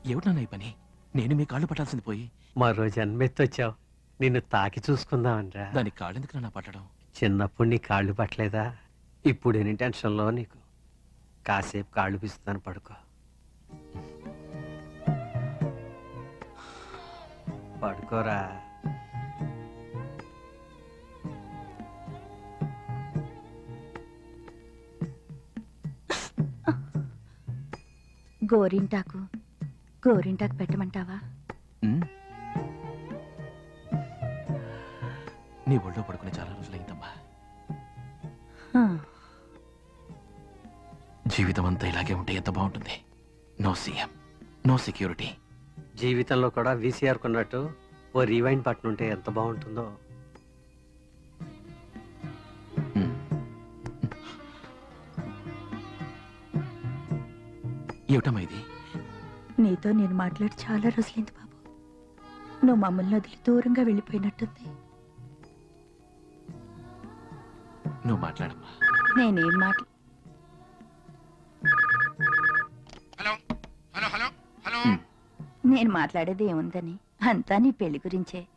ఏమిటి నాన్న ఈ పని నేను మీ కాళ్ళు పట్టాల్సింది పోయి మరో జన్మెత్తొచ్చావు నిన్ను తాకి చూసుకుందామనిరా దానికి కాళ్ళు ఎందుకు నాన్న పట్టడం చిన్నప్పుడు నీ కాళ్ళు పట్టలేదా ఇప్పుడు ఎన్ని టెన్షన్లో నీకు కాసేపు కాళ్ళు పిస్తాను పడుకో పడుకోరా గోరింటాకు గోరింటాకు పెట్టమంటావా ఉమ్. నీ ఒళ్ళో పడుకుని చాలా రోజులైందమ్మా హా, జీవితం అంతా ఇలాగే ఉంటే ఎంత బాగుంటుంది నో సీఎం నో సెక్యూరిటీ జీవితంలో కూడా వీసీఆర్ కొన్నట్టు ఓ రీవైండ్ బటన్ ఉంటే ఎంత బాగుంటుందో ఏమిటమ్మా ఇది నీతో నేను మాట్లాడి చాలా రోజులైంది బాబు నువ్వు మమ్మల్ని వదిలి దూరంగా వెళ్ళిపోయినట్టుంది నువ్వు మాట్లాడమ్మా నేనేం మాట్లా హలో హలో హలో హలో హ్మ్. నేను మాట్లాడేది ఏముందని అంతా నీ పెళ్లి గురించే